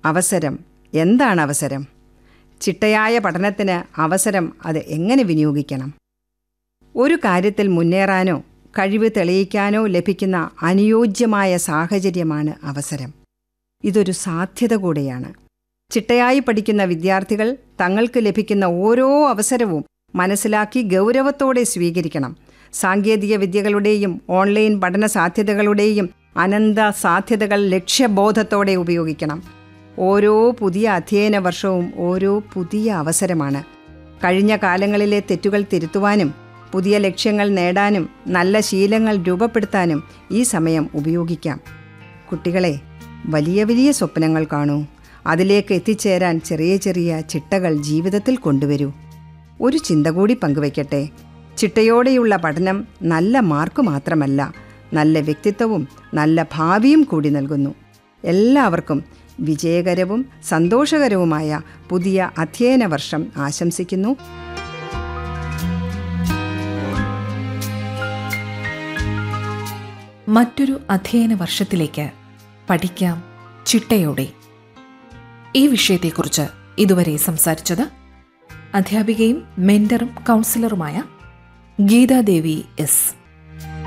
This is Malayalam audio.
അവസരം എന്താണ് അവസരം ചിട്ടയായ പഠനത്തിന് അവസരം അത് എങ്ങനെ വിനിയോഗിക്കണം ഒരു കാര്യത്തിൽ മുന്നേറാനോ കഴിവ് തെളിയിക്കാനോ ലഭിക്കുന്ന അനുയോജ്യമായ സാഹചര്യമാണ് അവസരം ഇതൊരു സാധ്യത കൂടെയാണ് ചിട്ടയായി പഠിക്കുന്ന വിദ്യാർത്ഥികൾ തങ്ങൾക്ക് ലഭിക്കുന്ന ഓരോ അവസരവും മനസ്സിലാക്കി ഗൗരവത്തോടെ സ്വീകരിക്കണം സാങ്കേതിക വിദ്യകളുടെയും ഓൺലൈൻ പഠന സാധ്യതകളുടെയും അനന്ത സാധ്യതകൾ ലക്ഷ്യബോധത്തോടെ ഉപയോഗിക്കണം ഓരോ പുതിയ അധ്യയന വർഷവും ഓരോ പുതിയ അവസരമാണ് കഴിഞ്ഞ കാലങ്ങളിലെ തെറ്റുകൾ തിരുത്തുവാനും പുതിയ ലക്ഷ്യങ്ങൾ നേടാനും നല്ല ശീലങ്ങൾ രൂപപ്പെടുത്താനും ഈ സമയം ഉപയോഗിക്കാം കുട്ടികളെ വലിയ വലിയ സ്വപ്നങ്ങൾ കാണൂ അതിലേക്ക് എത്തിച്ചേരാൻ ചെറിയ ചെറിയ ചിട്ടകൾ ജീവിതത്തിൽ കൊണ്ടുവരൂ ഒരു ചിന്ത കൂടി പങ്കുവയ്ക്കട്ടെ ചിട്ടയോടെയുള്ള പഠനം നല്ല മാർക്ക് മാത്രമല്ല നല്ല വ്യക്തിത്വവും നല്ല ഭാവിയും കൂടി നൽകുന്നു എല്ലാവർക്കും വിജയകരവും സന്തോഷകരവുമായ പുതിയ അധ്യയന വർഷം ആശംസിക്കുന്നു മറ്റൊരു അധ്യയന വർഷത്തിലേക്ക് പഠിക്കാം ചിട്ടയോടെ ഈ വിഷയത്തെക്കുറിച്ച് ഇതുവരെ സംസാരിച്ചത് അധ്യാപികയും മെന്ററും കൗൺസിലറുമായ ഗീതാദേവി എസ്